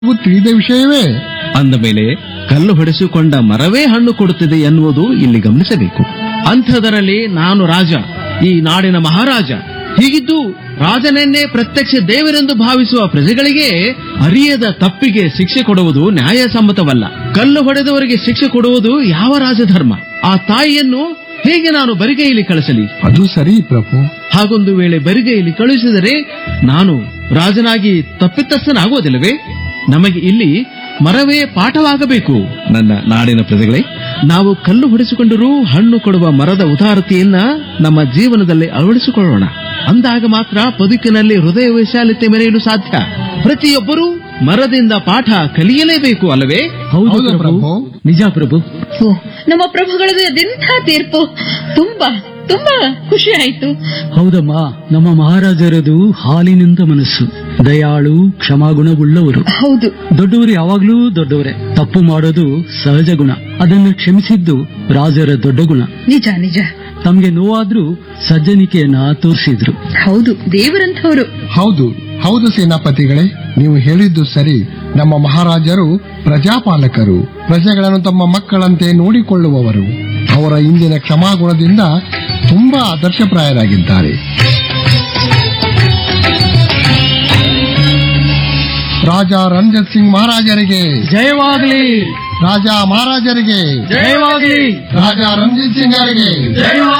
ಇವು ತಿಳಿದ ವಿಷಯವೇ ಅಂದ ಮೇಲೆ ಕಲ್ಲು ಹೊಡೆಸಿಕೊಂಡ ಮರವೇ ಹಣ್ಣು ಕೊಡುತ್ತದೆ ಎನ್ನುವುದು ಇಲ್ಲಿ ಗಮನಿಸಬೇಕು ಅಂಥದರಲ್ಲಿ ನಾನು ರಾಜ ಈ ನಾಡಿನ ಮಹಾರಾಜ ಹೀಗಿದ್ದು ರಾಜನನ್ನೇ ಪ್ರತ್ಯಕ್ಷ ದೇವರೆಂದು ಭಾವಿಸುವ ಪ್ರಜೆಗಳಿಗೆ ಅರಿಯದ ತಪ್ಪಿಗೆ ಶಿಕ್ಷೆ ಕೊಡುವುದು ನ್ಯಾಯಸಮ್ಮತವಲ್ಲ ಕಲ್ಲು ಹೊಡೆದವರಿಗೆ ಶಿಕ್ಷೆ ಕೊಡುವುದು ಯಾವ ರಾಜಧರ್ಮ ಆ ತಾಯಿಯನ್ನು ಹೇಗೆ ನಾನು ಬರಿಗೈಲಿ ಕಳಿಸಲಿ ಅದು ಸರಿ ಪ್ರಭು ಹಾಗೊಂದು ವೇಳೆ ಬರಿಗೈಲಿ ಕಳುಹಿಸಿದರೆ ನಾನು ರಾಜನಾಗಿ ತಪ್ಪಿತಸ್ಥನಾಗುವುದಿಲ್ಲವೇ ನಮಗೆ ಇಲ್ಲಿ ಮರವೇ ಪಾಠವಾಗಬೇಕು ನನ್ನ ನಾಡಿನ ಪ್ರಜೆಗಳೇ ನಾವು ಕಲ್ಲು ಹೊಡೆಸಿಕೊಂಡರೂ ಹಣ್ಣು ಕೊಡುವ ಮರದ ಉದಾರತೆಯನ್ನ ನಮ್ಮ ಜೀವನದಲ್ಲಿ ಅಳವಡಿಸಿಕೊಳ್ಳೋಣ ಅಂದಾಗ ಮಾತ್ರ ಬದುಕಿನಲ್ಲಿ ಹೃದಯ ವೈಶಾಲ್ಯತೆ ಮೆರೆಯಲು ಸಾಧ್ಯ ಪ್ರತಿಯೊಬ್ಬರೂ ಮರದಿಂದ ಪಾಠ ಕಲಿಯಲೇಬೇಕು ಅಲ್ಲವೇ ಹೌದು ಪ್ರಭು ನಿಜ ಪ್ರಭು ಓ ನಮ್ಮ ಪ್ರಭುಗಳದು ಅದೆಂಥ ತೀರ್ಪು ತುಂಬಾ ತುಂಬಾ ಖುಷಿ ಆಯ್ತು ಹೌದಮ್ಮ ನಮ್ಮ ಮಹಾರಾಜರದು ಹಾಲಿನಿಂದ ಮನಸ್ಸು ದಯಾಳು ಕ್ಷಮಾಗುಣವುಳ್ಳವರು ಹೌದು ದೊಡ್ಡವರು ಯಾವಾಗ್ಲೂ ದೊಡ್ಡವರೇ ತಪ್ಪು ಮಾಡೋದು ಸಹಜ ಗುಣ ಅದನ್ನು ಕ್ಷಮಿಸಿದ್ದು ರಾಜರ ದೊಡ್ಡ ಗುಣ ನಿಜ ನಿಜ ತಮ್ಗೆ ನೋವಾದ್ರೂ ಸಜ್ಜನಿಕೆಯನ್ನ ತೋರಿಸಿದ್ರು ಹೌದು ದೇವರಂಥವ್ರು ಹೌದು ಹೌದು ಸೇನಾಪತಿಗಳೇ ನೀವು ಹೇಳಿದ್ದು ಸರಿ ನಮ್ಮ ಮಹಾರಾಜರು ಪ್ರಜಾಪಾಲಕರು ಪ್ರಜೆಗಳನ್ನು ತಮ್ಮ ಮಕ್ಕಳಂತೆ ನೋಡಿಕೊಳ್ಳುವವರು ಅವರ ಇಂದಿನ ಕ್ಷಮಾಗುಣದಿಂದ ತುಂಬಾ ಆದರ್ಶಪ್ರಾಯರಾಗಿದ್ದಾರೆ ರಾಜ ರಂಜಿತ್ ಸಿಂಗ್ ಮಹಾರಾಜರಿಗೆ ಜಯವಾಗ್ಲಿ ರಾಜ ಮಹಾರಾಜರಿಗೆ ಜಯವಾಗ್ಲಿ ರಾಜ ರಂಜಿತ್ ಸಿಂಗ್ ಅವರಿಗೆ ಜಯವಾಗ್ಲಿ